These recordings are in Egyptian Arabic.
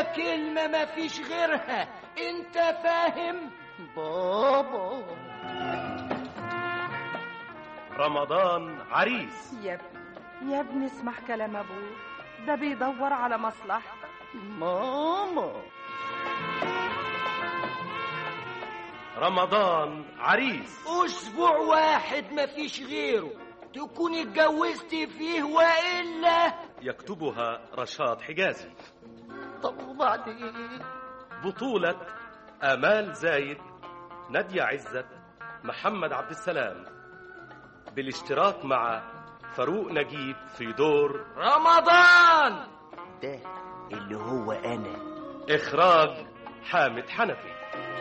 هي كلمة ما فيش غيرها انت فاهم بابا رمضان عريس يا ابني يا ابني اسمع كلام ابوك ده بيدور على مصلحتك ماما رمضان عريس اسبوع واحد ما فيش غيره تكون اتجوزت فيه والا يكتبها رشاد حجازي طب وبعدين بطولة آمال زايد نادية عزت محمد عبد السلام بالاشتراك مع فاروق نجيب في دور رمضان ده اللي هو انا إخراج حامد حنفي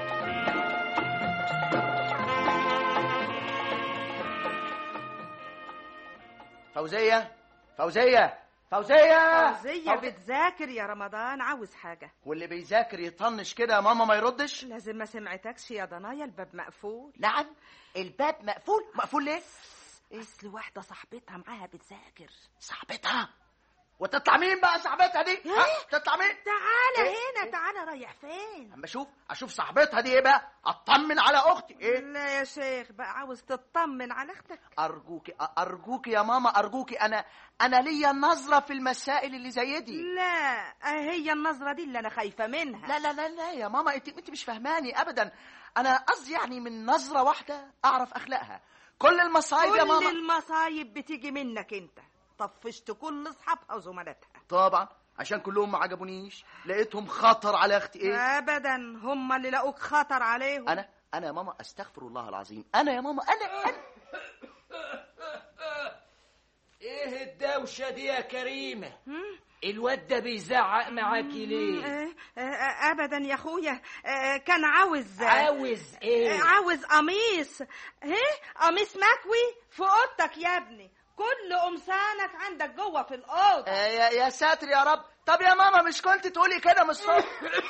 فوزية فوزية فوزية فوزية بتذاكر يا رمضان عاوز حاجة واللي بيذاكر يطنش كده يا ماما ما يردش لازم ما سمعتكش يا ضنايا الباب مقفول نعم الباب مقفول مقفول ليه اصل واحدة صاحبتها معاها بتذاكر صاحبتها وتطلع مين بقى صاحبتها دي ها تطلع مين تعالى إيه؟ هنا تعالى رايح فين اما اشوف اشوف صاحبتها دي ايه بقى اطمن على اختي ايه لا يا شيخ بقى عاوز تطمن على اختك ارجوكي ارجوكي يا ماما ارجوكي انا انا ليا نظره في المسائل اللي زي دي لا هي النظرة دي اللي انا خايفة منها لا لا لا لا يا ماما انت انت مش فاهماني ابدا انا قصدي يعني من نظره واحده اعرف اخلاقها كل المصايب يا كل ماما المصايب بتيجي منك انت طفشت كل اصحابها وزملاتها طبعا عشان كلهم ما عجبونيش لقيتهم خطر على اختي ايه ابدا هم اللي لقوك خطر عليهم انا انا يا ماما استغفر الله العظيم انا يا ماما انا انا ايه الدوشة دي يا كريمة الواد ده بيزعق معاكي ليه آه، آه، ابدا يا اخويا آه، كان عاوز عاوز ايه آه، عاوز قميص ايه قميص مكوي في اوضتك يا ابني كل قمصانك عندك جوه في الاوضه آه، يا يا ساتر يا رب طب يا ماما مش كنت تقولي كده من الصبح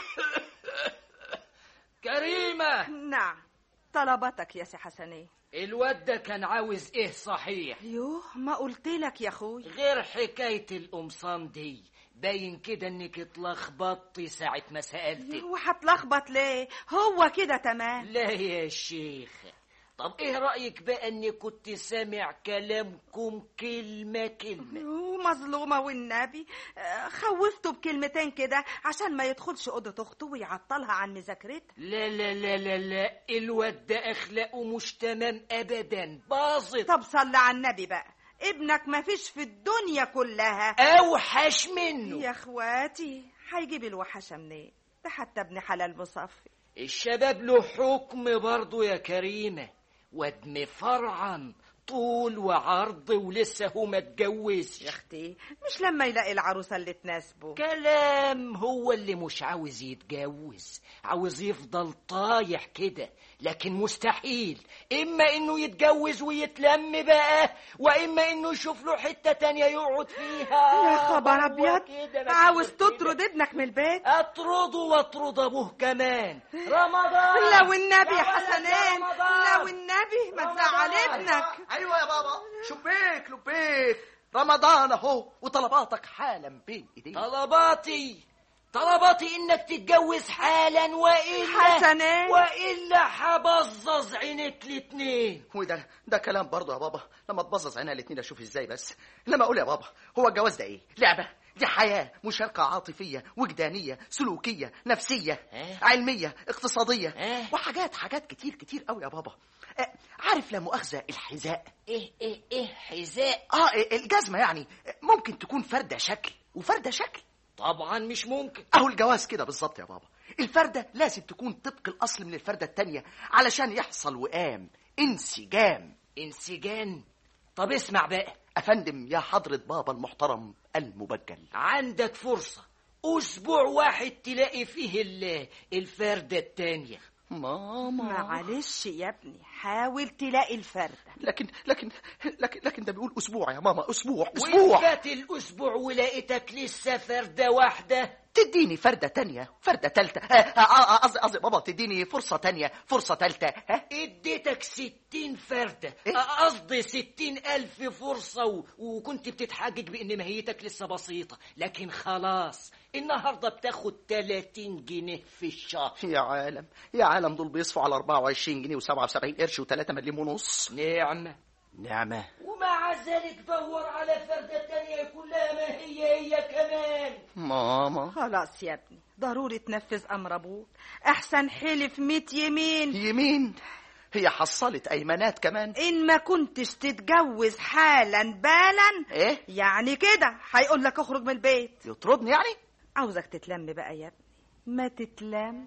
كريمة نعم طلباتك يا سي حسنين الواد ده كان عاوز ايه صحيح يوه ما قلت لك يا اخويا غير حكاية القمصان دي باين كده انك اتلخبطتي ساعة ما سألتك هو هتلخبط ليه هو كده تمام لا يا شيخ طب ايه رأيك بقى اني كنت سامع كلامكم كلمة كلمة يوه مظلومة والنبي آه، خوفته بكلمتين كده عشان ما يدخلش أوضة أخته ويعطلها عن مذاكرتها لا لا لا لا لا الواد ده اخلاقه مش تمام ابدا باظت طب صلي على النبي بقى ابنك ما فيش في الدنيا كلها اوحش منه يا اخواتي هيجيب الوحشة منين ده حتى ابن حلال مصفي الشباب له حكم برضه يا كريمة واد مفرعن طول وعرض ولسه هو ما اتجوزش يا اختي مش لما يلاقي العروسة اللي تناسبه كلام هو اللي مش عاوز يتجوز عاوز يفضل طايح كده لكن مستحيل اما انه يتجوز ويتلم بقى واما انه يشوف له حتة تانية يقعد فيها يا خبر هو ابيض كده، ما عاوز فيش كده. تطرد ابنك من البيت اطرده واطرد ابوه كمان رمضان لو النبي يا يا ولد يا حسنين رمضان. لو النبي ما رمضان. تزعل ابنك ايوه يا بابا شبيك لبيك رمضان اهو وطلباتك حالا بين ايديك طلباتي طلباتي انك تتجوز حالا والا حسنين. والا حبظظ عينك الاتنين وده ده كلام برضه يا بابا لما تبظظ عينها الاتنين اشوف ازاي بس لما اقول يا بابا هو الجواز ده ايه لعبه دي حياه مشاركه عاطفيه وجدانيه سلوكيه نفسيه إيه؟ علميه اقتصاديه إيه؟ وحاجات حاجات كتير كتير قوي يا بابا آه، عارف لا مؤاخذه الحذاء ايه ايه ايه حذاء اه آه، الجزمه يعني آه، ممكن تكون فرده شكل وفرده شكل طبعا مش ممكن اهو الجواز كده بالظبط يا بابا الفردة لازم تكون طبق الأصل من الفردة التانية علشان يحصل وئام انسجام انسجان طب اسمع بقى أفندم يا حضرة بابا المحترم المبجل عندك فرصة أسبوع واحد تلاقي فيه ال- الفردة التانية ماما معلش يا ابني حاول تلاقي الفردة لكن لكن لكن لكن ده بيقول أسبوع يا ماما أسبوع أسبوع وفات الأسبوع ولقيتك لسه فردة واحدة تديني فردة تانية فردة تالتة آه، آه، آه، قصدي قصدي بابا تديني فرصة تانية فرصة تالتة ها اديتك ستين فردة إيه؟ قصدي ستين ألف فرصة و... وكنت بتتحجج بإن ماهيتك لسه بسيطة لكن خلاص النهاردة بتاخد 30 جنيه في الشهر يا عالم يا عالم دول بيصفوا على 24 جنيه و77 قرش و3 مليم ونص نعمة نعمة ومع ذلك دور على فردة تانية يكون لها ما هي هي كمان ماما خلاص يا ابني ضروري تنفذ امر ابوك احسن حلف ميت يمين يمين هي حصلت ايمانات كمان ان ما كنتش تتجوز حالا بالا ايه يعني كده هيقول لك اخرج من البيت يطردني يعني عاوزك تتلم بقى يا ابني ما تتلم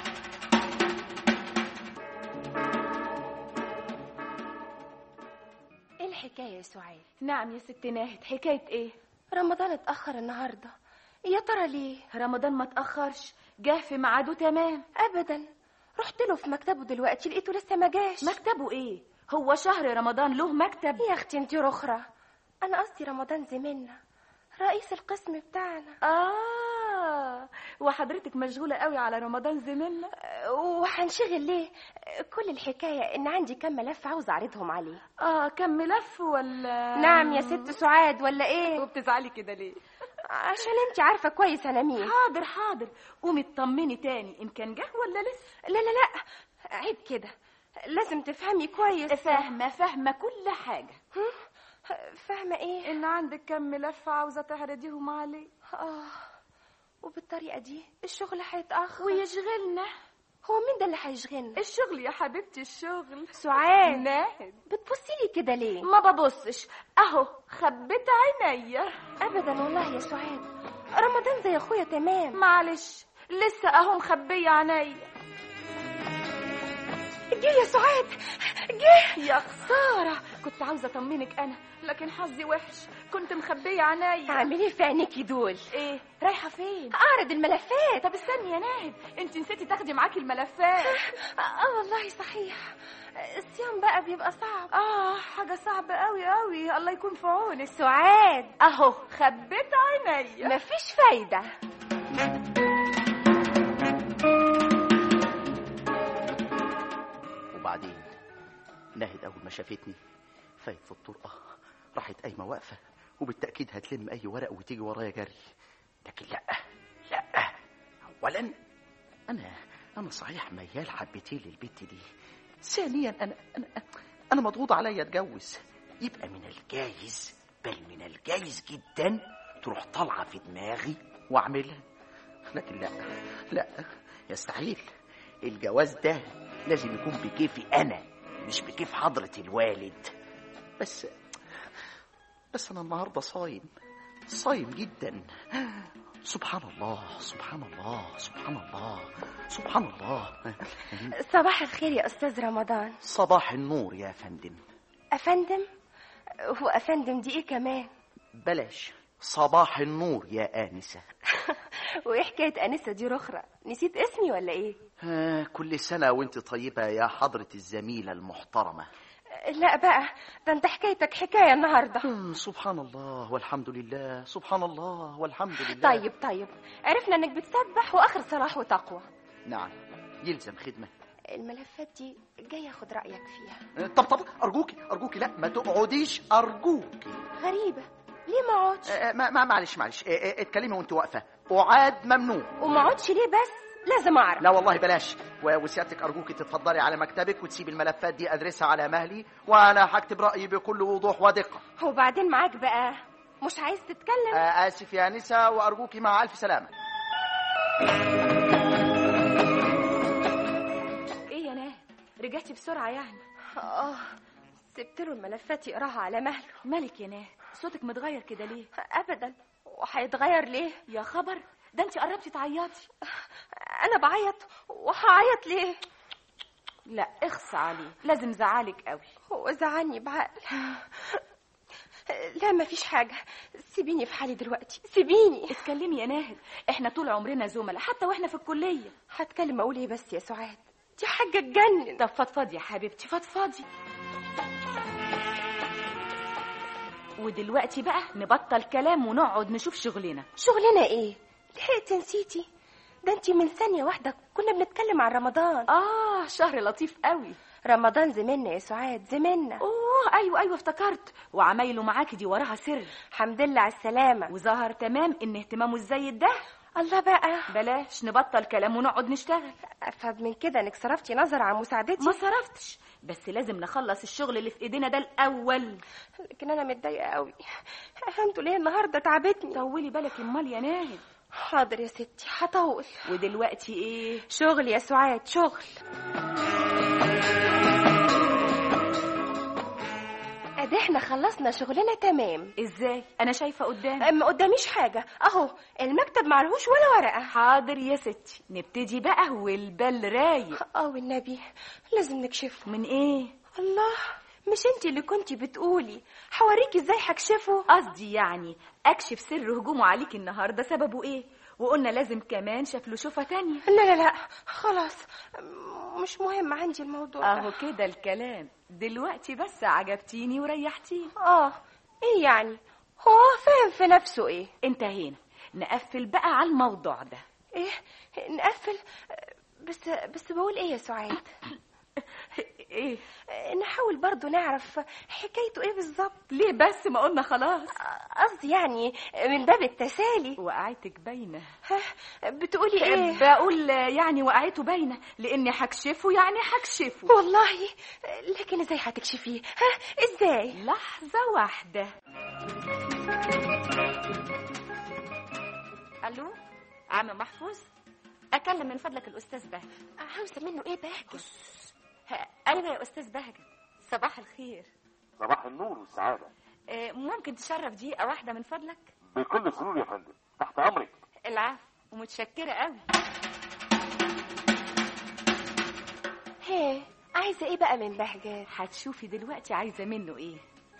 ايه الحكايه يا سعاد نعم يا ست ناهد حكاية ايه؟ رمضان اتاخر النهارده يا ترى ليه رمضان ما تأخرش جه في ميعاده تمام ابدا رحت له في مكتبه دلوقتي لقيته لسه ما جاش مكتبه ايه؟ هو شهر رمضان له مكتب يا اختي انتي رخرة انا قصدي رمضان زميلنا رئيس القسم بتاعنا اه وحضرتك مشغولة قوي على رمضان زميلنا أه، وهنشغل ليه كل الحكايه ان عندي كام ملف عاوز اعرضهم عليه اه كم ملف ولا نعم يا ست سعاد ولا ايه وبتزعلي كده ليه؟ عشان انتي عارفه كويس انا مين حاضر حاضر قومي اطمني تاني ان كان جه ولا لسه لا لا لا عيب كده لازم تفهمي كويس فاهمة فاهمة كل حاجة هم؟ فاهمه ايه ان عندك كم ملف عاوزة تعرضيهم عليه اه وبالطريقه دي الشغل هيتاخر ويشغلنا هو مين ده اللي هيشغلنا الشغل يا حبيبتي الشغل سعاد ناهد بتبصي لي كده ليه ما ببصش اهو خبيت عينيا ابدا والله يا سعاد رمضان زي اخويا تمام معلش لسه اهو مخبية عينيا جه يا سعاد جه يا خسارة كنت عاوزة اطمنك انا لكن حظي وحش كنت مخبية عينيا اعملي في عينيكي دول ايه رايحة فين اعرض الملفات طب استني يا ناهد انت نسيتي تاخدي معاكي الملفات اه والله صحيح الصيام بقى بيبقى صعب اه حاجة صعبة قوي قوي الله يكون في عونك سعاد اهو خبيت عينيا مفيش فايده وبعدين ناهد اول ما شافتني فايت في الطرقه راحت قايمه واقفه وبالتاكيد هتلم اي ورق وتيجي ورايا جري لكن لا لا اولا انا انا صحيح ميال حبتين للبت دي ثانيا انا انا انا مضغوط عليا اتجوز يبقى من الجايز بل من الجايز جدا تروح طالعه في دماغي واعملها لكن لا لا يستحيل الجواز ده لازم يكون بكيفي انا مش بكيف حضرة الوالد بس بس انا النهارده صايم صايم جدا سبحان الله سبحان الله سبحان الله سبحان الله صباح الخير يا استاذ رمضان صباح النور يا فندم افندم هو افندم دي ايه كمان بلاش صباح النور يا آنسة وايه حكايه انسه دي رخرة نسيت اسمي ولا ايه آه كل سنة وانت طيبة يا حضرة الزميلة المحترمة لا بقى ده انت حكايتك حكايه النهارده مم، سبحان الله والحمد لله سبحان الله والحمد لله طيب طيب عرفنا انك بتسبح واخر صلاح وتقوى نعم يلزم خدمة الملفات دي جاي اخد رايك فيها آه، طب طب أرجوكي أرجوكي لا ما تقعديش أرجوكي غريبه ليه ما اقعدش آه، ما ما- معلش معلش آه، آه، اتكلمي وانت واقفة أعاد ممنوع وما اقعدش ليه بس لازم اعرف لا والله بلاش و- وسيادتك أرجوكي تتفضلي على مكتبك وتسيب الملفات دي أدرسها على مهلي وأنا هكتب رأيي بكل وضوح ودقة وبعدين معاك بقى مش عايز تتكلم آه، آسف يا نسا وأرجوكي مع ألف سلامة ايه يا ناهد رجعتي بسرعة يعني اه سبت له الملفات يقراها على مهله مالك يا ناهد صوتك متغير كده ليه ابدا وهيتغير ليه يا خبر ده انت قربتي تعيطي انا بعيط وهعيط ليه لا اخص عليه لازم زعلك قوي هو زعلني بعقل لا مفيش حاجة سيبيني في حالي دلوقتي سيبيني اتكلمي يا ناهد احنا طول عمرنا زملاء حتى واحنا في الكلية هتكلم اقول ايه بس يا سعاد دي حاجة تجنن طب فضفضي يا حبيبتي فضفضي ودلوقتي بقى نبطل كلام ونقعد نشوف شغلنا شغلنا ايه لحقت نسيتي ده انت من ثانية واحدة كنا بنتكلم عن رمضان اه شهر لطيف قوي رمضان زميلنا يا سعاد زميلنا اوه ايوه ايوه افتكرت وعمايله معاكي دي وراها سر الحمد لله على السلامة وظهر تمام ان اهتمامه الزايد ده الله بقى بلاش نبطل كلام ونقعد نشتغل افهم من كده انك صرفتي نظر عن مساعدتي ما صرفتش بس لازم نخلص الشغل اللي في ايدينا ده الاول لكن انا متضايقة قوي انتوا ليه النهاردة تعبتني طولي بالك امال يا ناهد حاضر يا ستي هطول ودلوقتي ايه شغل يا سعاد شغل ادي احنا خلصنا شغلنا تمام ازاي انا شايفه قدامي ما قداميش حاجة اهو المكتب معلهوش ولا ورقة حاضر يا ستي نبتدي بقى والبال رايق اه والنبي لازم نكشفه من ايه الله مش انت اللي كنتي بتقولي حوريكي ازاي هكشفه قصدي يعني اكشف سر هجومه عليك النهارده سببه ايه وقلنا لازم كمان شاف له شوفه تانية لا لا لا خلاص م- مش مهم عندي الموضوع اهو ده كده الكلام دلوقتي بس عجبتيني وريحتيني اه ايه يعني هو فاهم في نفسه ايه انتهينا نقفل بقى على الموضوع ده ايه نقفل بس بس بقول ايه يا سعاد ايه نحاول برضو نعرف حكايته ايه بالظبط ليه بس ما قلنا خلاص قصدي يعني من باب التسالي وقعتك باينه ها، بتقولي ايه بقول يعني وقعته باينه لاني هكشفه يعني هكشفه والله لكن ازاي هتكشفيه ها ازاي لحظه واحده الو عم محفوظ اكلم من فضلك الاستاذ بهجت عاوزه منه ايه بهجت ها، ايوه يا استاذ بهجت صباح الخير صباح النور والسعادة آه، ممكن تشرف دقيقه واحده من فضلك بكل سرور يا فندم تحت أمرك العفو ومتشكره قوي هي عايزه ايه بقى من بهجت هتشوفي دلوقتي عايزه منه ايه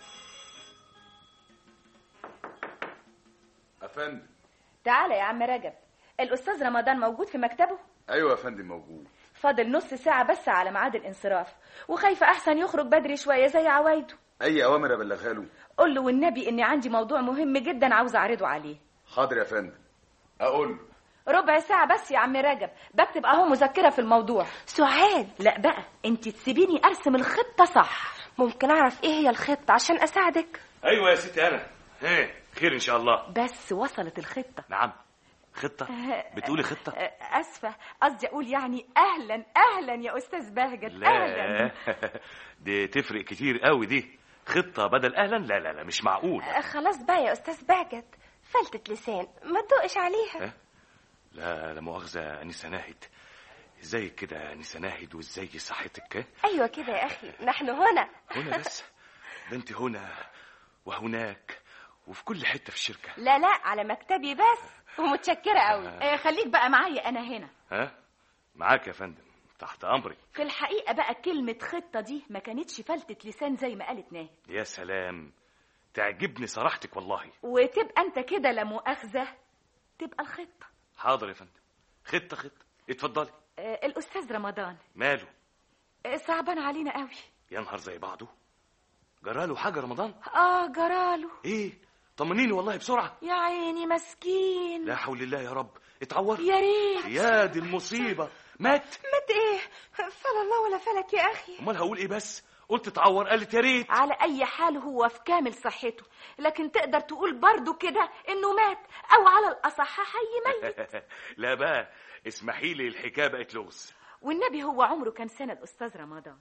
افندم تعالى يا عم رجب الاستاذ رمضان موجود في مكتبه ايوه يا فندم موجود فاضل نص ساعة بس على ميعاد الانصراف وخايفة أحسن يخرج بدري شوية زي عوايده اي اوامر ابلغها له قول له والنبي إني عندي موضوع مهم جدا عاوز أعرضه عليه حاضر يا فندم اقول له ربع ساعة بس يا عم رجب بكتب أهو مذكرة في الموضوع سعاد لا بقى انت تسيبيني أرسم الخطة صح ممكن اعرف ايه هي الخطه عشان اساعدك ايوه يا ستي انا ها خير ان شاء الله بس وصلت الخطة نعم خطه بتقولي خطه آه، أسفة قصدي أقول يعني أهلا أهلا يا أستاذ بهجت أهلا لا دي تفرق كتير قوي دي خطه بدل اهلا لا لا لا مش معقول آه، خلاص بقى يا استاذ بهجت فلتة لسان ما تدقش عليها ها؟ لا لا مؤاخذه انسه ناهد ازيك كده انسه ناهد وازاي صحتك ها؟ ايوه كده يا اخي نحن هنا هنا بس ده انت هنا وهناك وفي كل حته في الشركه لا لا على مكتبي بس ومتشكره قوي آه، خليك بقى معايا أنا هنا ها معاك يا فندم تحت امري في الحقيقة بقى كلمة خطة دي ما كانتش فلتة لسان زي ما قالت ناهد يا سلام تعجبني صراحتك والله وتبقى انت كده لا مؤاخذة تبقى الخطة حاضر يا فندم خطه خطه اتفضلي آه الأستاذ رمضان ماله آه صعبان علينا قوي يا نهار زي بعضه جراله حاجه رمضان اه جراله ايه طمنيني والله بسرعه يا عيني مسكين لا حول الله يا رب اتعور يا ريت يا دي المصيبه مات مات ايه فلا الله ولا فلك يا اخي امال هقول ايه بس قلت اتعور قالت يا ريت على أي حال هو في كامل صحته لكن تقدر تقول برضو كده إنه مات أو على الأصح حي ميت لا بقى اسمحي لي الحكايه بقت لغز والنبي هو عمره كان سنة الأستاذ رمضان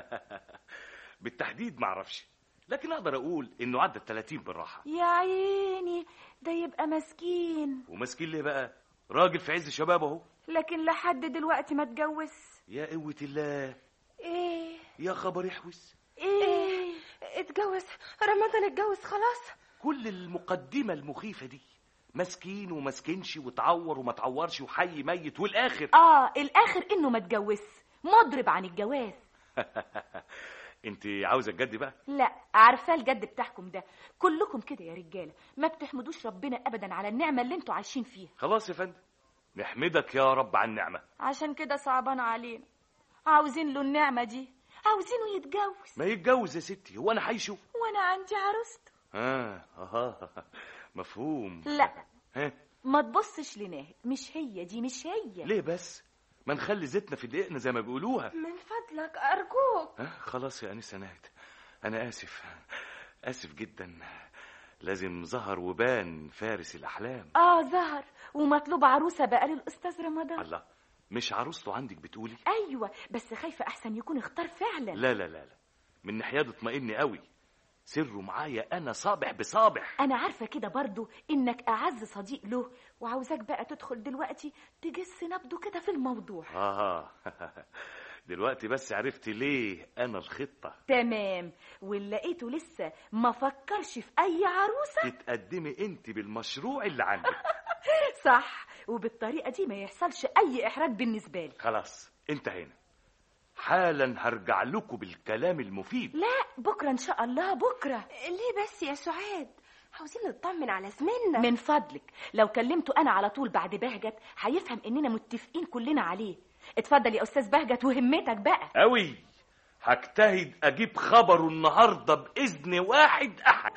بالتحديد معرفش لكن اقدر اقول انه عدى ال 30 بالراحه يا عيني ده يبقى مسكين ومسكين ليه بقى راجل في عز شبابه اهو لكن لحد دلوقتي ما اتجوز يا قوه الله ايه يا خبر يحوس ايه اتجوز رمضان اتجوز خلاص كل المقدمه المخيفه دي مسكين ومسكنش وتعور وما تعورش وحي ميت والاخر اه الاخر انه ما اتجوز مضرب عن الجواز انت عاوزه تجدي بقى لا عارفاه الجد بتاعكم ده كلكم كده يا رجاله ما بتحمدوش ربنا ابدا على النعمه اللي انتوا عايشين فيها خلاص يا فندم نحمدك يا رب على النعمه عشان كده صعبان علينا عاوزين له النعمه دي عاوزينه يتجوز ما يتجوز يا ستي هو انا حيشه وانا عندي عروسته اه اه مفهوم لا ها ما تبصش لناهد مش هي دي مش هي ليه بس ما نخلي زيتنا في دقيقنا زي ما بيقولوها من فضلك ارجوك ها خلاص يا انسه ناهد انا اسف اسف جدا لازم ظهر وبان فارس الاحلام اه ظهر ومطلوب عروسه بقى للاستاذ رمضان الله مش عروسته عندك بتقولي ايوه بس خايفه احسن يكون اختار فعلا لا لا لا لا من ناحيه اطمئني قوي سره معايا انا صابح بصابح انا عارفه كده برضو انك اعز صديق له وعاوزاك بقى تدخل دلوقتي تجس نبضه كده في الموضوع اه دلوقتي بس عرفت ليه انا الخطه تمام واللي لقيته لسه ما فكرش في اي عروسه تتقدمي انت بالمشروع اللي عندك صح وبالطريقه دي ما يحصلش اي احراج بالنسبه لي خلاص انتهينا حالا هرجع لكم بالكلام المفيد لا بكره ان شاء الله بكره ليه بس يا سعاد عاوزين نطمن على زميلنا من فضلك لو كلمته انا على طول بعد بهجت هيفهم اننا متفقين كلنا عليه اتفضل يا استاذ بهجت وهمتك بقى قوي هجتهد اجيب خبره النهارده باذن واحد احد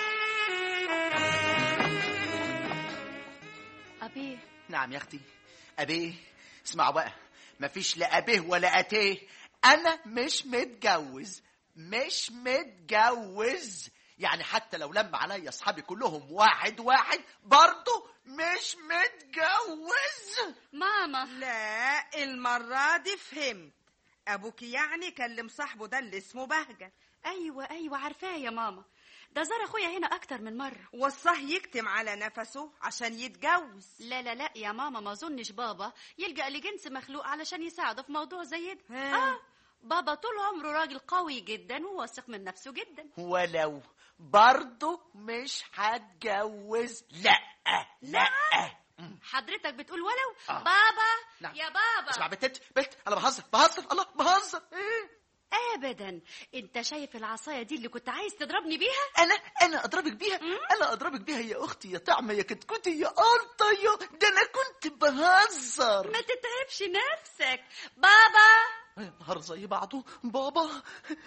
أبيه نعم يا أختي أبيه اسمعوا بقى مفيش لا أبيه ولا أتيه أنا مش متجوز مش متجوز يعني حتى لو لم عليا أصحابي كلهم واحد واحد برضه مش متجوز ماما لا المرة دي فهمت أبوك يعني كلم صاحبه ده اللي اسمه بهجة ايوه ايوه عارفاه يا ماما ده زار اخويا هنا اكتر من مره وصاه يكتم على نفسه عشان يتجوز لا لا لا يا ماما ما اظنش بابا يلجأ لجنس مخلوق علشان يساعده في موضوع زي ده ها. اه بابا طول عمره راجل قوي جدا وواثق من نفسه جدا ولو برضه مش هتجوز لا لا حضرتك بتقول ولو آه. بابا نعم. يا بابا اسمع بنت بنت انا بهزر بهزر الله بهزر إيه؟ ابدا انت شايف العصايه دي اللي كنت عايز تضربني بيها انا انا اضربك بيها انا اضربك بيها يا اختي يا طعمه يا كتكوتي يا قرطه يا ده انا كنت بهزر ما تتعبش نفسك بابا يا نهار زي بعضه بابا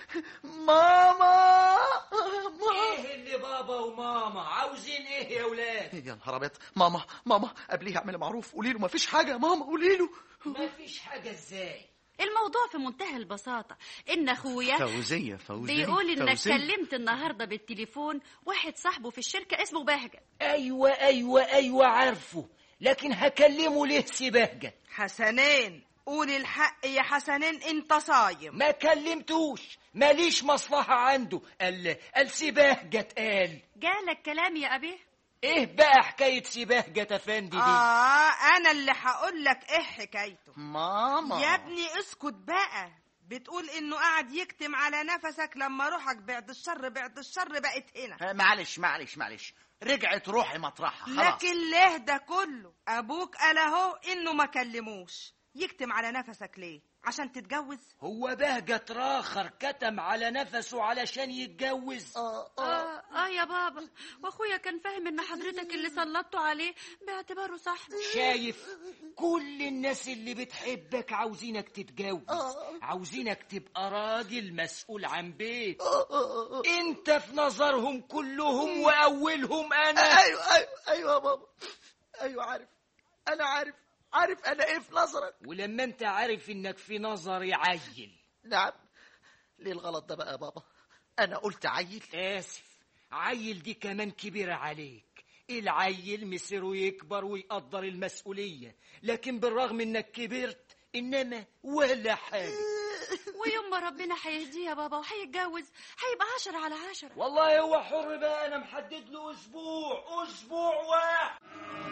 ماما ماما ايه اللي بابا وماما عاوزين ايه يا ولاد يا نهار ابيض ماما ماما قبليه اعملي معروف قولي له ما فيش حاجه يا ماما قولي له مفيش حاجه ازاي الموضوع في منتهى البساطه ان اخويا فوزيه فوزيه بيقول انك فوزية. كلمت النهارده بالتليفون واحد صاحبه في الشركه اسمه بهجه ايوه ايوه ايوه عارفه لكن هكلمه ليه سبهجة حسنين قول الحق يا حسنين انت صايم ما كلمتوش ماليش مصلحة عنده قال قال سبهجة قال جالك كلام يا ابيه ايه بقى حكاية سبهجة افندي دي اه انا اللي هقول لك ايه حكايته ماما يا ابني اسكت بقى بتقول انه قاعد يكتم على نفسك لما روحك بعد الشر بعد الشر بقت هنا آه، معلش معلش معلش رجعت روحي مطرحها خلاص لكن ليه ده كله ابوك قال اهو انه ما كلموش يكتم على نفسك ليه عشان تتجوز هو بهجة راخر كتم على نفسه علشان يتجوز آه، آه. اه اه يا بابا واخويا كان فاهم ان حضرتك اللي سلطته عليه باعتباره صاحبه شايف كل الناس اللي بتحبك عاوزينك تتجوز عاوزينك تبقى راجل مسؤول عن بيت انت في نظرهم كلهم واولهم انا ايوه ايوه ايوه يا بابا ايوه عارف انا عارف عارف انا ايه في نظرك ولما انت عارف انك في نظري عيل نعم ليه الغلط ده بقى يا بابا انا قلت عيل اسف عيل دي كمان كبيرة عليك العيل مصيره يكبر ويقدر المسؤولية لكن بالرغم انك كبرت انما ولا حاجة ويوم ما ربنا هيهديه يا بابا وهيتجوز هيبقى عشرة على عشرة والله هو حر بقى انا محدد له اسبوع اسبوع واحد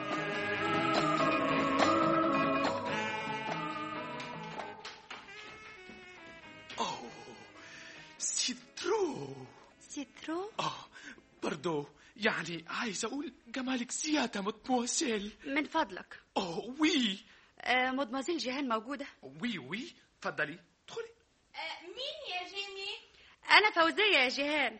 سيترو سيترو اه برضو يعني عايز اقول جمالك زيادة متموسل من فضلك اوه وي آه مدمزيل جيهان موجودة وي وي اتفضلي ادخلي مين يا جيمي أنا فوزية يا جيهان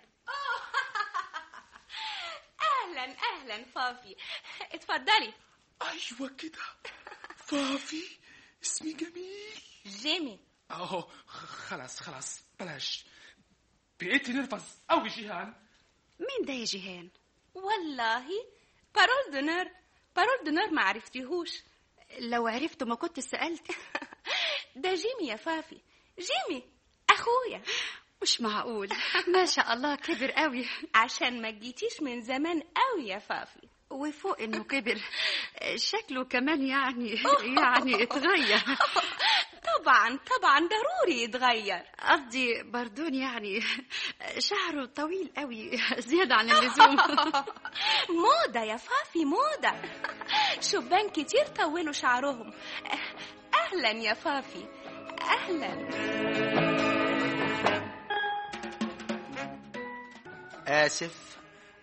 اهلا اهلا فافي اتفضلي ايوه كده فافي اسمي جميل جيمي اه خلاص خلاص بلاش بقيتي نرفز قوي جيهان مين ده يا جيهان والله بارول دونر بارول دونور ما عرفتيهوش لو عرفته ما كنت سألت ده جيمي يا فافي جيمي اخويا مش معقول ما شاء الله كبر قوي عشان ما جيتيش من زمان قوي يا فافي وفوق انه كبر شكله كمان يعني يعني اتغير طبعا طبعا ضروري يتغير قصدي بردون يعني شعره طويل قوي زيادة عن اللزوم موضة يا فافي موضة شبان كتير طولوا شعرهم أهلا يا فافي أهلا آسف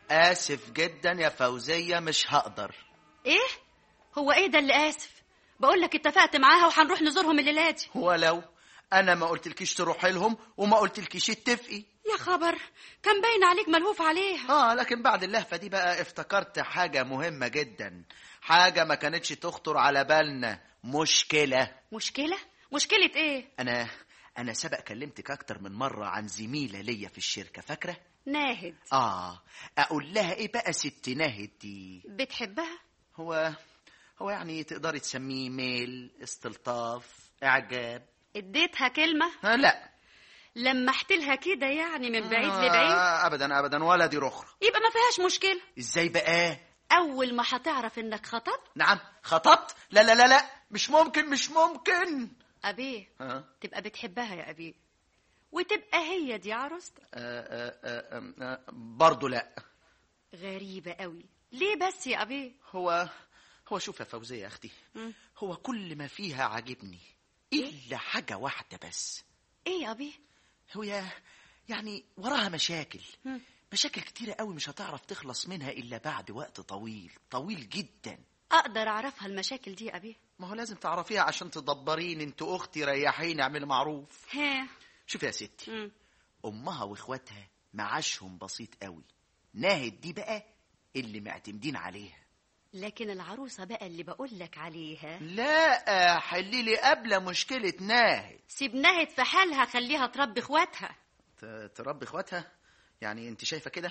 آسف جدا يا فوزية مش هقدر ايه هو ايه ده اللي اسف بقول لك اتفقت معاها وهنروح نزورهم الليله دي ولو أنا ما قلتلكيش تروحي لهم وما قلتلكيش اتفقي يا خبر كان باين عليك ملهوف عليها اه لكن بعد اللهفة دي بقى افتكرت حاجة مهمة جدا حاجة ما كانتش تخطر على بالنا مشكلة مشكله مشكله ايه أنا أنا سبق كلمتك أكتر من مرة عن زميلة ليا في الشركة فاكرة؟ ناهد آه أقول لها إيه بقى ست ناهد دي؟ بتحبها هو هو يعني تقدري تسميه ميل استلطاف إعجاب اديتها كلمه آه لا لمحت لها كده يعني من بعيد آه لبعيد أبدا أبدا ولا دي رخرة يبقى ما فيهاش مشكله إزاي بقى؟ اول ما هتعرف انك خطبت نعم خطبت؟ لا لا لا لا مش ممكن مش ممكن ابيه آه. تبقى بتحبها يا ابيه وتبقى هي دي عروستك آه آه آه آه برضه لا غريبه قوي ليه بس يا ابيه هو هو شوف يا فوزية يا أختي مم. هو كل ما فيها عاجبني إلا حاجة واحدة بس ايه يا ابيه هي يعني وراها مشاكل مم. مشاكل كتيرة قوي مش هتعرف تخلص منها إلا بعد وقت طويل طويل جدا اقدر اعرفها المشاكل دي يا ابيه ما هو لازم تعرفيها عشان تدبرين انت اختي ريحيني اعملي معروف ها شوف يا ستي مم. امها واخواتها معاشهم بسيط قوي ناهد دي بقى اللي معتمدين عليها لكن العروسه بقى اللي بقول لك عليها لا حلي لي قبل مشكلة ناهد سيب نهد في حالها خليها تربي اخواتها ت- تربي اخواتها يعني انت شايفة كده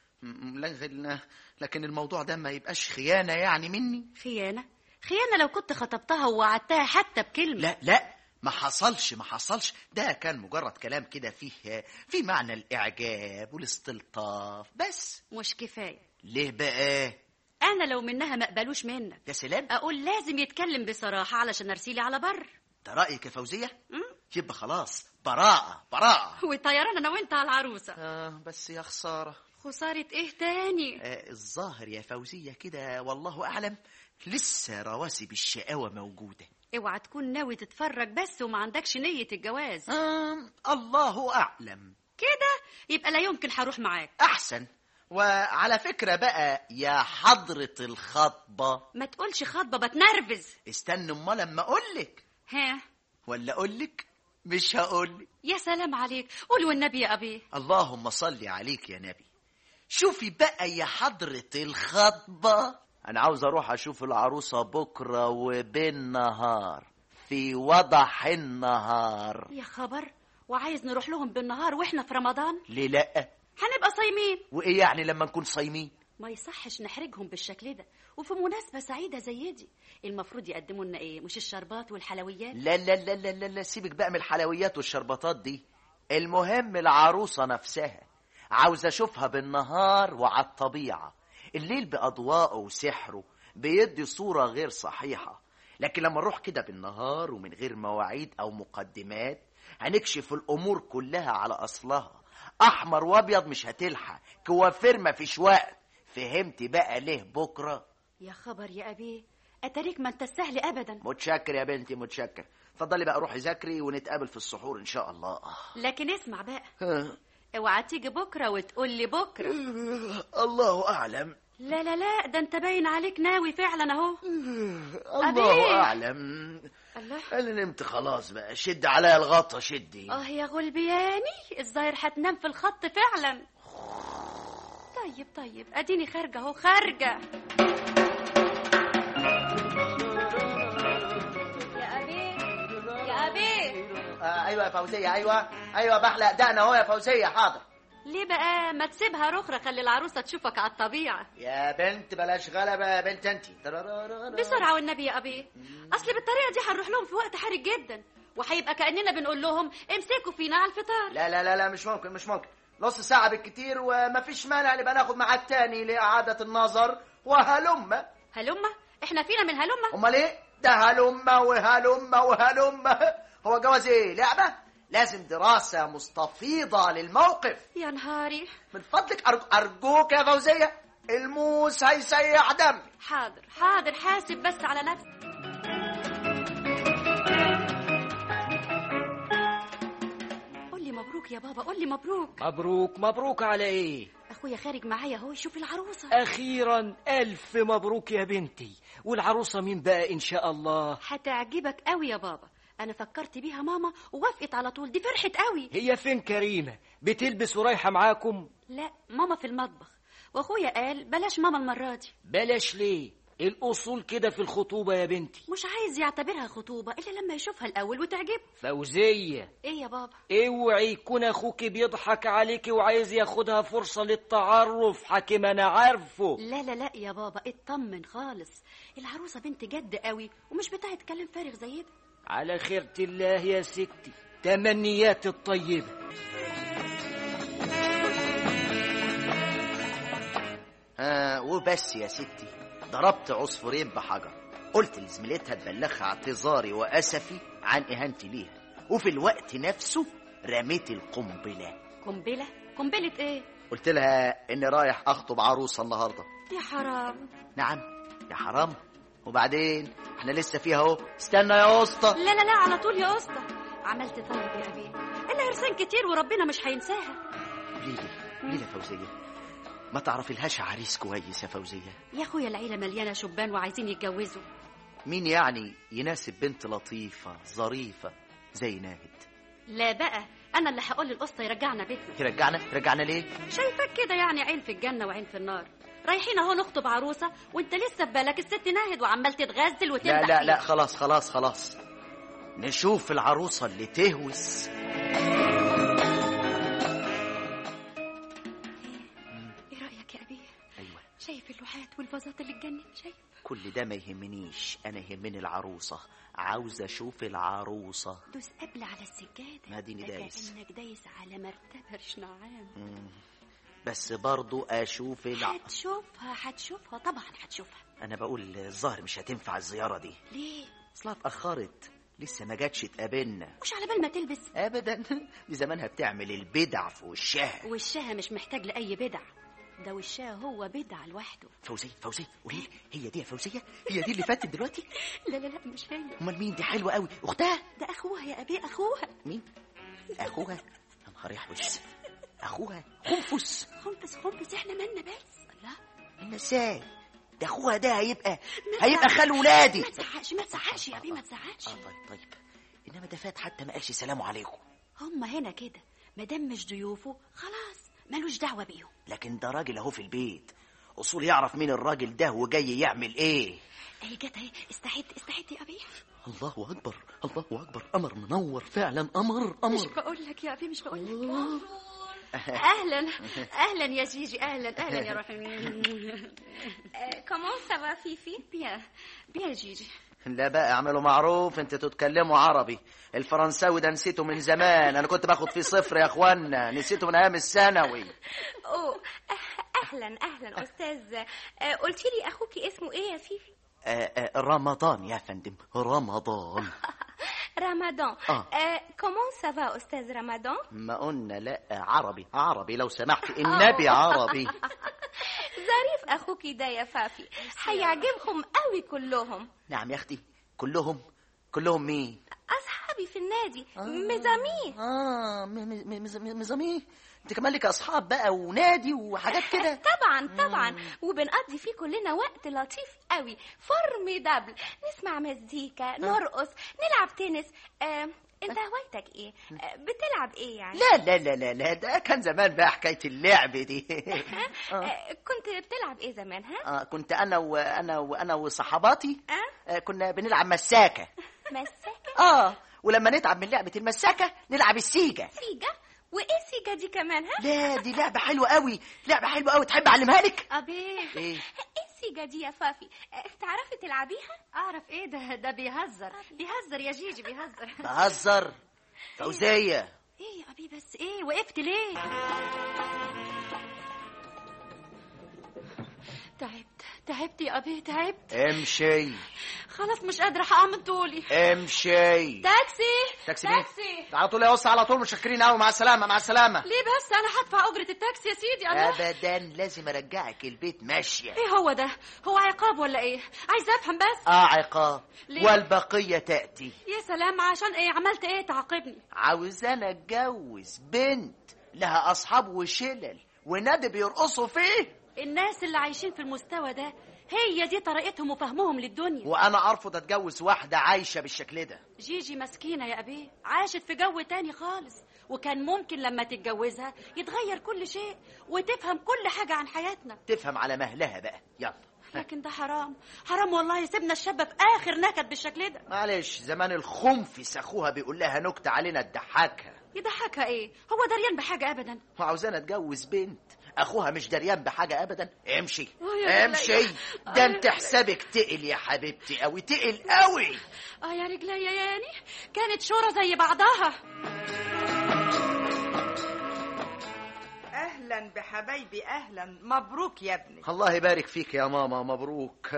م- لكن لكن الموضوع ده ما يبقاش خيانة يعني مني خيانه خيانه لو كنت خطبتها ووعدتها حتى بكلمه لا لا ما حصلش ما حصلش ده كان مجرد كلام كده فيه في معنى الاعجاب والاستلطاف بس مش كفايه ليه بقى انا لو منها ما قبلوش منك يا سلام اقول لازم يتكلم بصراحه علشان ارسيلي على بر ده رايك يا فوزيه مم. يبقى خلاص براءه براءه وطيران انا وانت على العروسه آه بس يا خساره خساره ايه تاني آه الظاهر يا فوزيه كده والله اعلم لسه رواسب الشقاوه موجوده اوعى تكون ناوي تتفرج بس وما عندكش نيه الجواز آه الله اعلم كده يبقى لا يمكن هروح معاك احسن وعلى فكره بقى يا حضره الخطبه ما تقولش خطبه بتنرفز استنى امال لما اقولك ها ولا اقولك مش هقولك يا سلام عليك قول والنبي يا ابي اللهم صل عليك يا نبي شوفي بقى يا حضرة الخطبة أنا عاوز أروح أشوف العروسة بكرة وبالنهار في وضح النهار يا خبر وعايز نروح لهم بالنهار واحنا في رمضان ليه لأ هنبقى صايمين وإيه يعني لما نكون صايمين ما يصحش نحرجهم بالشكل ده وفي مناسبة سعيدة زي دي المفروض يقدموا لنا ايه مش الشربات والحلويات لا لا لا لا لا, لا سيبك بقى من الحلويات والشربطات دي المهم العروسة نفسها عاوز أشوفها بالنهار وعلى الطبيعة الليل بأضواءه وسحره بيدي صورة غير صحيحة لكن لما نروح كده بالنهار ومن غير مواعيد أو مقدمات هنكشف الأمور كلها على أصلها أحمر وأبيض مش هتلحق كوافير مفيش وقت فهمتي بقى ليه بكرة يا خبر يا ابي اتاريك ما انت سهل ابدا متشكر يا بنتي متشكر اتفضلي بقى روحي ذاكري ونتقابل في السحور إن شاء الله لكن اسمع بقى ها. اوعى تيجي بكره وتقول لي بكره الله أعلم لا لا لا ده انت باين عليك ناوي فعلا اهو الله أبي. أعلم الله أنا نمت خلاص بقى شد عليا الغطا شدي اه يا غلبياني الظاهر هتنام في الخط فعلا طيب طيب اديني خارجه اهو خارجه يا ابي يا ابي آه أيوة يا فوزية أيوة أيوة بحلق دقنا أهو يا فوزية حاضر ليه بقى ما تسيبها رخرة خلي العروسة تشوفك على الطبيعة يا بنت بلاش غلبة يا بنت انت بسرعة والنبي يا أبي أصل بالطريقة دي هنروح لهم في وقت حرج جدا وهيبقى كأننا بنقول لهم امسكوا فينا على الفطار لا لا لا لا مش ممكن مش ممكن نص ساعة بالكتير وما فيش مانع نبقى ناخد ميعاد تاني لإعادة النظر وهلم هلمة احنا فينا من هلمة امال ايه ده هلم وهلم وهلم هو جواز ايه لعبة لازم دراسة مستفيضة للموقف يا نهاري من فضلك أرج- أرجوك يا فوزية الموس هيسيح دمي حاضر حاضر حاسب بس على نفسك قول لي مبروك يا بابا قول لي مبروك مبروك مبروك على ايه اخويا خارج معايا اهو يشوف العروسه اخيرا الف مبروك يا بنتي والعروسه مين بقى ان شاء الله هتعجبك قوي يا بابا انا فكرت بيها ماما ووافقت على طول دي فرحت قوي هي فين كريمه بتلبس ورايحه معاكم لا ماما في المطبخ واخويا قال بلاش ماما المره دي بلاش ليه الاصول كده في الخطوبه يا بنتي مش عايز يعتبرها خطوبه الا لما يشوفها الاول وتعجبه فوزيه ايه يا بابا اوعي يكون اخوك بيضحك عليك وعايز ياخدها فرصه للتعرف حكيم انا عارفه لا لا لا يا بابا اطمن خالص العروسه بنت جد قوي ومش بتاعت كلام فارغ زي ده على خيرة الله يا ستي تمنيات الطيبة آه وبس يا ستي ضربت عصفورين بحجر قلت لزميلتها تبلغها اعتذاري واسفي عن اهانتي ليها وفي الوقت نفسه رميت القنبله قنبله قنبله ايه قلت لها اني رايح اخطب عروسه النهارده يا حرام نعم يا حرام وبعدين احنا لسه فيها اهو استنى يا اسطى لا لا لا على طول يا اسطى عملت طيب يا ابي العرسان كتير وربنا مش هينساها ليلي ليلي فوزيه ما تعرفي لهاش عريس كويس يا فوزيه يا اخويا العيله مليانه شبان وعايزين يتجوزوا مين يعني يناسب بنت لطيفه ظريفه زي ناهد لا بقى انا اللي هقول للقسطى يرجعنا بيتنا يرجعنا يرجعنا ليه شايفك كده يعني عين في الجنه وعين في النار رايحين اهو نخطب عروسه وانت لسه في بالك الست ناهد وعمال تتغزل وتمدح لا لا فيها. لا خلاص خلاص خلاص نشوف العروسة اللي تهوس ايه رايك يا ابي أيوة شايف اللوحات والفازات اللي اتجنن شايف كل ده ما يهمنيش أنا يهمني العروسة عاوز أشوف العروسة دوس قبل على السجاده ما ديني ده دايس. كانك دايس على مرتبه رشنعان مم. بس برضو أشوف الع... هتشوفها هتشوفها طبعا هتشوفها أنا بقول الظاهر مش هتنفع الزيارة دي ليه أصلها اتأخرت لسه ما جاتش تقابلنا مش على بال ما تلبس أبدا دي زمانها بتعمل البدع في وشها وشها مش محتاج لأي بدع ده وشها هو بدع لوحده فوزية فوزية قولي لي هي دي يا فوزية هي دي اللي فاتت دلوقتي لا لا لا مش هي أمال مين دي حلوة قوي أختها ده أخوها يا أبي أخوها مين اخوها يا نهار يحوس اخوها خنفس خنفس خنفس احنا مالنا بس لا انا ازاي ده اخوها ده هيبقى ما هيبقى تزعقش. خال ولادي ما تزعقش ما تزعقش يا أبي ما تزعقش اه طيب طيب انما ده فات حتى ما قالش سلام عليكم هم هنا كده ما دام مش ضيوفه خلاص ملوش دعوة بيهم لكن ده راجل اهو في البيت اصول يعرف مين الراجل ده وجاي يعمل ايه اهي جت اهي استعد استعد يا أبي الله اكبر الله اكبر قمر منور فعلا قمر مش قمر بقول لك يا أبي مش بقول لك اهلا اهلا يا جيجي اهلا اهلا يا روحي كمان سافا فيفي بيا بيا جيجي لا بقى اعملوا معروف انت تتكلموا عربي الفرنساوي ده نسيته من زمان انا كنت باخد فيه صفر يا اخوانا نسيته من ايام الثانوي اوه أه- اهلا اهلا استاذ آه، قلت لي اخوك اسمه ايه يا فيفي آه، آه، رمضان يا فندم رمضان رمضان آه. كمان سافا استاذ رمضان ما قلنا لا عربي عربي لو سمحت النبي عربي ظريف اخوك ده يا فافي هيعجبهم قوي كلهم نعم يا اختي كلهم كلهم مين اصحابي في النادي مزامير اه م- م- م- مز- م- مزامير انت كمان لك اصحاب بقى ونادي وحاجات كده طبعا طبعا وبنقضي فيه كلنا وقت لطيف قوي فورميدابل نسمع مزيكا نرقص نلعب تنس آه، انت هوايتك ايه آه، بتلعب ايه يعني لا لا لا لا لا ده كان زمان بقى حكايه اللعب دي آه، كنت بتلعب ايه زمان ها آه كنت انا وانا وانا وصحباتي اه آه كنا بنلعب مساكه مساكة اه ولما نتعب من لعبه المساكه نلعب السيجه سيجا وايه سيجا دي كمان ها لا دي لعبه حلوه قوي لعبه حلوه قوي تحب اعلمها لك ابي ايه ايه سيجا دي يا فافي آه، تعرفي تلعبيها اعرف ايه ده ده بيهزر بيهزر يا جيجي بيهزر بهزر فوزيه ايه يا ابي بس ايه وقفت ليه تعبت تعبت يا ابي تعبت امشي خلاص مش قادره هقوم من طولي امشي تاكسي تاكسي مين؟ تاكسي على طول يا وصي على طول متشكرين قوي مع السلامه مع السلامه ليه بس انا هدفع اجره التاكسي يا سيدي الله ابدا لازم ارجعك البيت ماشيه ايه هو ده هو عقاب ولا ايه عايزه افهم بس اه عقاب ليه؟ والبقيه تاتي يا سلام عشان ايه عملت ايه تعاقبني عاوز انا اتجوز بنت لها اصحاب وشلل ونادي بيرقصوا فيه الناس اللي عايشين في المستوى ده هي دي طريقتهم وفهمهم للدنيا وانا ارفض اتجوز واحده عايشه بالشكل ده جيجي مسكينة يا أبيه عاشت في جو تاني خالص وكان ممكن لما تتجوزها يتغير كل شيء وتفهم كل حاجة عن حياتنا تفهم على مهلها بقى يلا لكن ده حرام حرام والله سيبنا الشابة في آخر نكد بالشكل ده معلش زمان الخنفس اخوها بيقول لها نكته علينا تضحكها يضحكها ايه هو دريان بحاجة أبدا وعاوزانا اتجوز بنت اخوها مش دريان بحاجه ابدا امشي آه يا امشي رجليا. ده آه انت يا- حسابك تقل يا حبيبتي قوي تقل قوي اه يا رجليا يعني كانت شورى زي بعضها اهلا بحبايبي اهلا مبروك يا ابني الله يبارك فيك يا ماما مبروك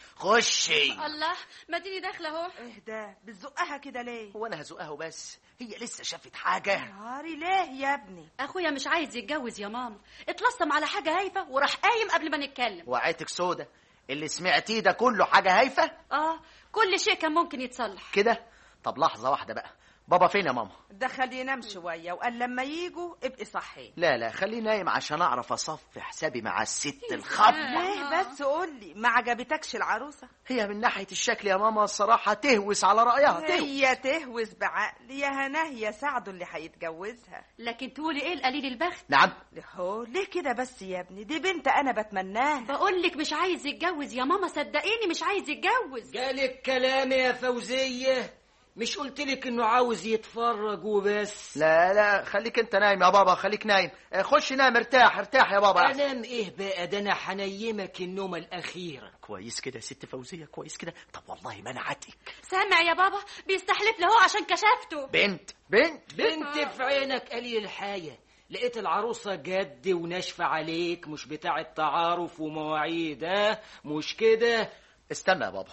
خشي الله ما تيجي داخلة اهو اهدى بتزقها كده ليه هو انا هزقها وبس هي لسه شافت حاجه نهاري ليه يا ابني اخويا مش عايز يتجوز يا ماما اتلصم على حاجة هايفة وراح قايم قبل ما نتكلم وعيتك سودة اللي سمعتيه ده كله حاجه هايفه اه كل شيء كان ممكن يتصلح كده طب لحظه واحده بقى بابا فين يا ماما دخل ينام شويه وقال لما يجوا ابقي صحي لا لا خليه نايم عشان اعرف اصفي حسابي مع الست الخط ليه بس قول لي ما عجبتكش العروسه هي من ناحيه الشكل يا ماما الصراحه تهوس على رايها تهوس هي تهوس بعقل يا هناه يا سعده اللي هيتجوزها لكن تقولي ايه القليل البخت نعم هو ليه كده بس يا ابني دي بنت انا بتمناها بقول لك مش عايز يتجوز يا ماما صدقيني مش عايز يتجوز جالك كلام يا فوزية مش قلت لك انه عاوز يتفرج وبس لا لا خليك انت نايم يا بابا خليك نايم آه، خش نام ارتاح ارتاح يا بابا أحسن. انام ايه بقى ده انا حنيمك النومة الاخيرة كويس كده يا ست فوزيه كويس كده طب والله منعتك سامع يا بابا بيستحلف له عشان كشفته بنت بنت بنت في عينك قليل الحاجة لقيت العروسة جد وناشفة عليك مش بتاع تعارف ومواعيد ها مش كده استنى يا بابا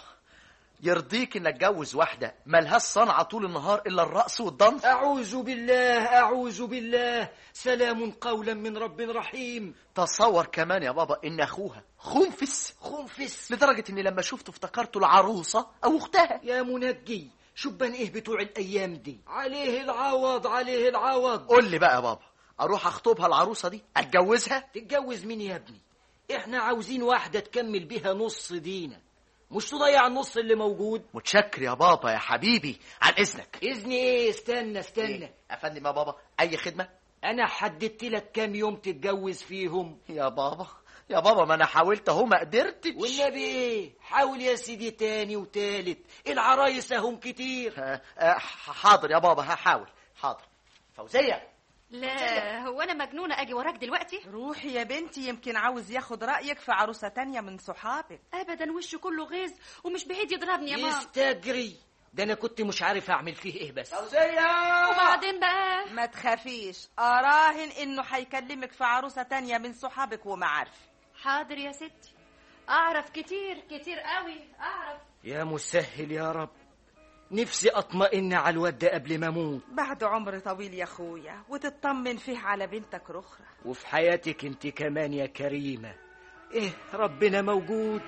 يرضيك ان اتجوز واحده ملهاش صنعه طول النهار الا الرقص والضنف أعوذ بالله أعوذ بالله سلام قولا من رب رحيم تصور كمان يا بابا ان اخوها خنفس خنفس لدرجه اني لما شفته افتكرته العروسه او اختها يا منجي شبان ايه بتوع الايام دي عليه العوض عليه العوض قول لي بقى يا بابا اروح اخطبها العروسه دي اتجوزها تتجوز مين يا ابني احنا عاوزين واحدة تكمل بيها نص دينا مش تضيع النص اللي موجود متشكر يا بابا يا حبيبي عن اذنك اذني ايه استنى استنى إيه؟ افندم يا بابا اي خدمه انا حددت لك كام يوم تتجوز فيهم يا بابا يا بابا ما انا حاولت اهو ما قدرتش والنبي ايه حاول يا سيدي تاني وتالت العرايس اهم كتير آه، آه، حاضر يا بابا هحاول حاضر فوزيه لا هو انا مجنونه اجي وراك دلوقتي روحي يا بنتي يمكن عاوز ياخد رأيك في عروسة تانية من صحابك ابدا وشه كله غيظ ومش بعيد يضربني يا ماما يستجري ده انا كنت مش عارف اعمل فيه ايه بس فوزيه وبعدين بقى ما تخافيش اراهن انه هيكلمك في عروسة تانية من صحابك ومعارفك حاضر يا ستي اعرف كتير كتير قوي اعرف يا مسهل يا رب نفسي اطمئن على الواد ده قبل ما اموت بعد عمر طويل يا اخويا وتطمن فيه على بنتك رخرة وفي حياتك انت كمان يا كريمة ايه ربنا موجود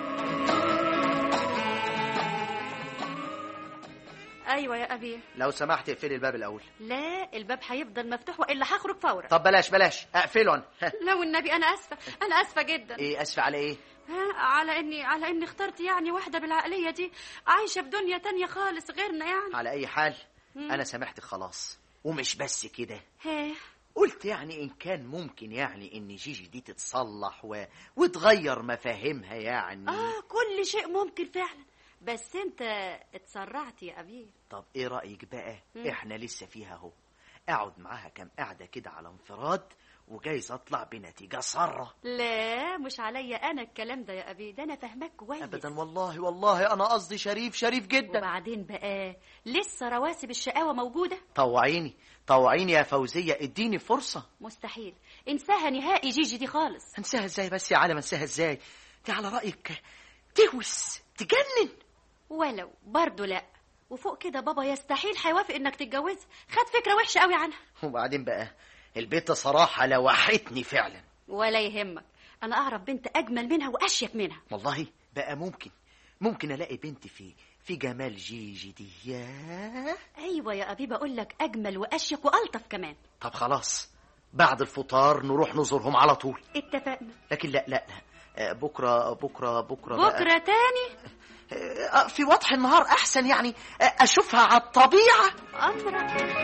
ايوه يا ابي لو سمحت اقفلي الباب الاول لا الباب هيفضل مفتوح والا هخرج فورا طب بلاش بلاش اقفله انا ها، لو النبي انا اسفه انا اسفه جدا ايه اسف على ايه ها على اني على اني اخترت يعني واحده بالعقليه دي عايشه في دنيا تانية خالص غيرنا يعني على اي حال انا سامحتك خلاص ومش بس كده ها قلت يعني ان كان ممكن يعني ان جيجي دي تتصلح و... وتغير مفاهيمها يعني اه كل شيء ممكن فعلا بس انت اتسرعت يا ابي طب ايه رايك بقى مم. احنا لسه فيها اهو اقعد معاها كام قعده كده على انفراد وجايز اطلع بنتيجه ساره لا مش عليا انا الكلام ده يا ابي ده انا فاهمك كويس ابدا والله والله انا قصدي شريف شريف جدا وبعدين بقى لسه رواسب الشقاوه موجوده طوعيني طوعيني يا فوزيه اديني فرصه مستحيل انساها نهائي جيجي دي خالص انساها ازاي بس يا عالم انساها ازاي دي على رايك تهوس تجنن ولو برضه لا وفوق كده بابا يستحيل هيوافق انك تتجوزها خد فكره وحشه قوي عنها وبعدين بقى البيت صراحه لوحتني فعلا ولا يهمك انا اعرف بنت اجمل منها واشيك منها والله بقى ممكن ممكن الاقي بنت في في جمال جيجي دي ياه ايوه يا ابي بقول لك اجمل واشيك والطف كمان طب خلاص بعد الفطار نروح نزورهم على طول اتفقنا لكن لا لا لا آه، بكره بكره بكره بقى- بكره تاني آه، في وضح النهار احسن يعني آه، اشوفها على الطبيعه امرك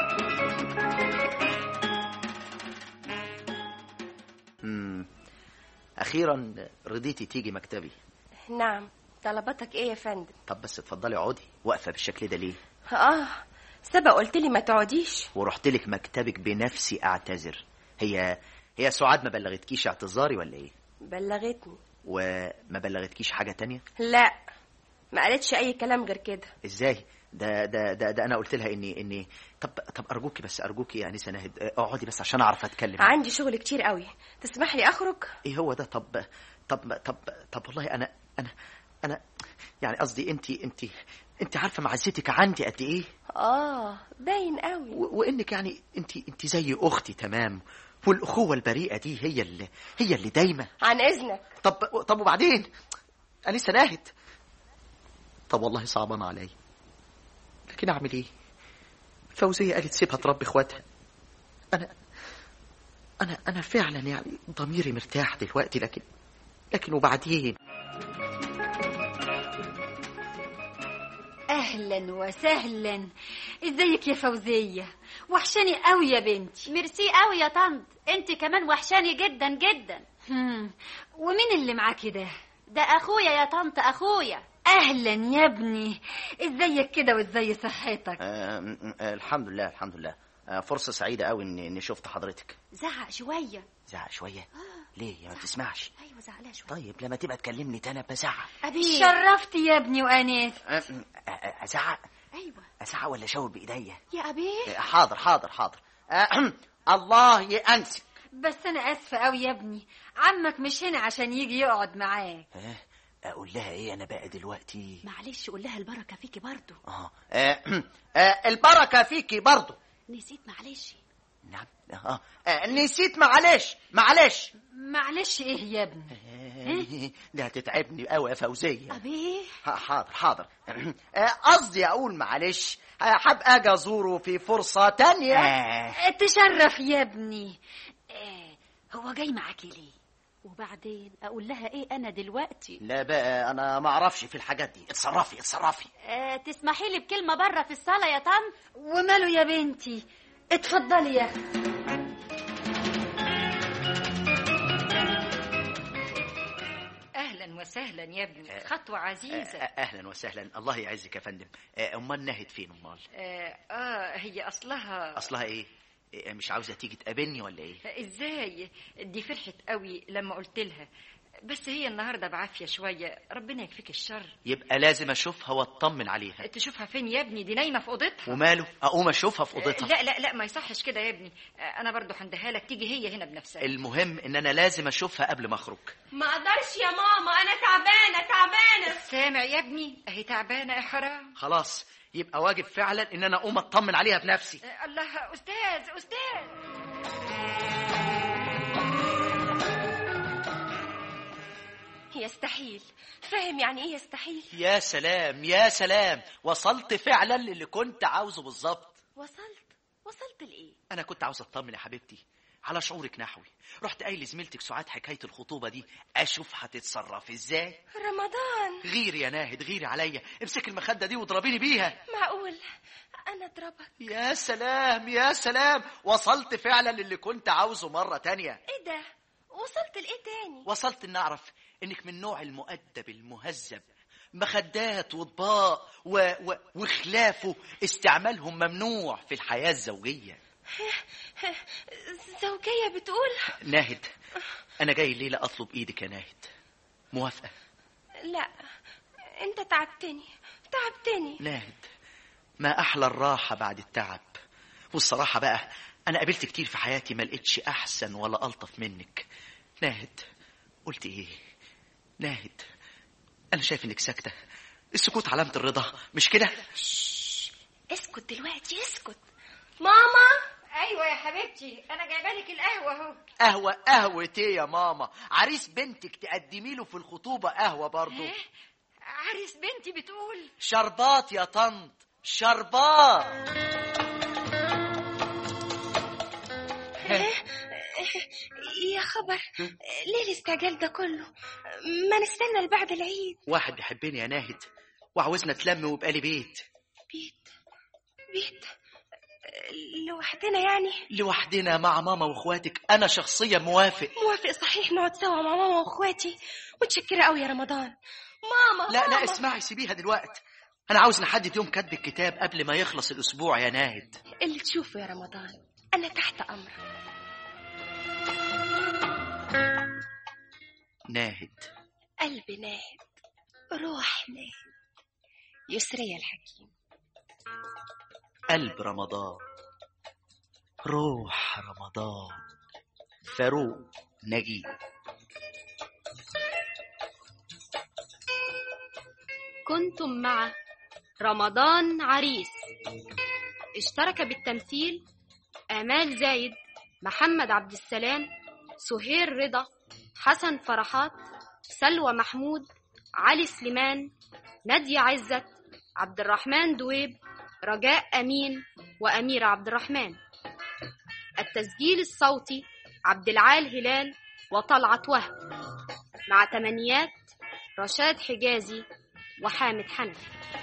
مم. اخيرا رضيتي تيجي مكتبي نعم طلباتك ايه يا فندم طب بس اتفضلي اقعدي واقفه بالشكل ده ليه اه سبق قلت لي ما تقعديش ورحت لك مكتبك بنفسي اعتذر هي هي سعاد ما بلغتكيش اعتذاري ولا ايه بلغتني وما بلغتكيش حاجه تانية لا ما قالتش اي كلام غير كده ازاي ده ده ده, ده انا قلت لها اني اني طب طب ارجوكي بس ارجوكي يا انسه ناهد آه، اقعدي بس عشان اعرف اتكلم عندي شغل كتير قوي تسمح لي اخرج ايه هو ده طب طب طب طب والله انا انا انا يعني قصدي انت انت انت عارفه معزتك عندي قد ايه اه باين قوي و- وانك يعني انت انت زي اختي تمام والاخوه البريئه دي هي اللي هي اللي دايما عن اذنك طب طب وبعدين انسه ناهد طب والله صعبان عليا لكن اعمل ايه فوزيه قالت سيبها تربي اخواتها انا انا انا فعلا يعني ضميري مرتاح دلوقتي لكن لكن وبعدين اهلا وسهلا ازيك يا فوزيه وحشاني قوي يا بنتي ميرسي قوي يا طنط انت كمان وحشاني جدا جدا هم، ومين اللي معاكي ده ده اخويا يا طنط اخويا اهلا يا ابني ازيك كده وازاي صحتك آه آه الحمد لله الحمد لله آه فرصه سعيده قوي اني اني شفت حضرتك زعق شويه زعق شويه ليه يا ما تسمعش ايوه زعلها شويه طيب لما تبقى تكلمني تاني بزعق ابي شرفت يا ابني وانيس آه، آه، آه، ازعق ايوه ازعق ولا اشاور بايديا يا ابي آه، حاضر حاضر حاضر آه، الله يأنسك بس انا اسفه قوي يا ابني عمك مش هنا عشان يجي يقعد معاك آه، اقول لها ايه انا بقى دلوقتي معلش قول لها البركه فيكي برضو اه آه، آه، البركه فيكي برضو نسيت معلش نعم اه آه، نسيت معلش معلش معلش ايه يا ابني آه، ده هتتعبني قوي يا فوزيه ابي ح- حاضر حاضر آه، قصدي اقول معلش آه، هبقى اجي ازوره في فرصه تانية تشرف يا ابني آه هو جاي معاكي ليه وبعدين اقول لها ايه انا دلوقتي لا بقى انا ما اعرفش في الحاجات دي اتصرفي اتصرفي آه تسمحي لي بكلمه بره في الصاله يا طنط وماله يا بنتي اتفضلي يا اختي اهلا وسهلا يا ابني خطوه آه، عزيزه اهلا وسهلا الله يعزك يا فندم آه، امال نهد فين امال آه, اه هي اصلها اصلها ايه آه، مش عاوزه تيجي تقابلني ولا ايه ازاي دي فرحت قوي لما قلت لها بس هي النهارده بعافيه شويه ربنا يكفيك الشر يبقى لازم اشوفها واطمن عليها تشوفها فين يا ابني دي نايمه في اوضتها وماله اقوم اشوفها في آه، اوضتها لا لا لا ما يصحش كده يا ابني آه، انا برضو هنديها لك تيجي هي هنا بنفسها المهم ان انا لازم اشوفها قبل ما اخرج ما اقدرش يا ماما انا تعبانه تعبانه سامع يا ابني اهي تعبانه يا حرام خلاص يبقى واجب فعلا ان انا اقوم اطمن عليها بنفسي آه، الله استاذ استاذ يستحيل فاهم يعني ايه يستحيل يا سلام يا سلام وصلت فعلا للي كنت عاوزه بالظبط وصلت وصلت لايه انا كنت عاوز اطمن يا حبيبتي على شعورك نحوي رحت قايل لزميلتك سعاد حكايه الخطوبه دي اشوف هتتصرف ازاي رمضان غيري يا ناهد غيري عليا امسك المخده دي واضربيني بيها معقول انا اضربك يا سلام يا سلام وصلت فعلا للي كنت عاوزه مره تانية ايه ده وصلت لايه تاني وصلت ان اعرف انك من نوع المؤدب المهذب مخدات واطباق و... و... وخلافه استعمالهم ممنوع في الحياه الزوجيه زوجية بتقول ناهد انا جاي الليله اطلب ايدك يا ناهد موافقه لا انت تعبتني تعبتني ناهد ما احلى الراحه بعد التعب والصراحه بقى انا قابلت كتير في حياتي ما لقيتش احسن ولا الطف منك ناهد قلت ايه ناهد انا شايف انك ساكته السكوت علامه الرضا مش كده اسكت دلوقتي اسكت ماما ايوه يا حبيبتي انا جايبه لك القهوه اهو قهوه قهوه ايه يا ماما عريس بنتك تقدمي له في الخطوبه قهوه برضه إيه؟ عريس بنتي بتقول شربات يا طنط شربات يا خبر ليه الاستعجال ده كله ما نستنى لبعد العيد واحد بيحبني يا ناهد وعاوزنا نتلم ويبقى لي بيت بيت بيت لوحدنا يعني لوحدنا مع ماما واخواتك انا شخصيا موافق موافق صحيح نقعد سوا مع ماما واخواتي متشكرة قوي يا رمضان ماما لا لا ماما. اسمعي سيبيها دلوقتي انا عاوز نحدد يوم كتب الكتاب قبل ما يخلص الاسبوع يا ناهد اللي تشوفه يا رمضان أنا تحت أمرك ناهد قلب ناهد روح ناهد يسرية الحكيم قلب رمضان روح رمضان فاروق نجيب كنتم مع رمضان عريس اشترك بالتمثيل آمال زايد محمد عبد السلام سهير رضا حسن فرحات سلوى محمود علي سليمان نادية عزت عبد الرحمن دويب رجاء أمين وأميرة عبد الرحمن التسجيل الصوتي عبد العال هلال وطلعت وهب مع تمنيات رشاد حجازي وحامد حنفي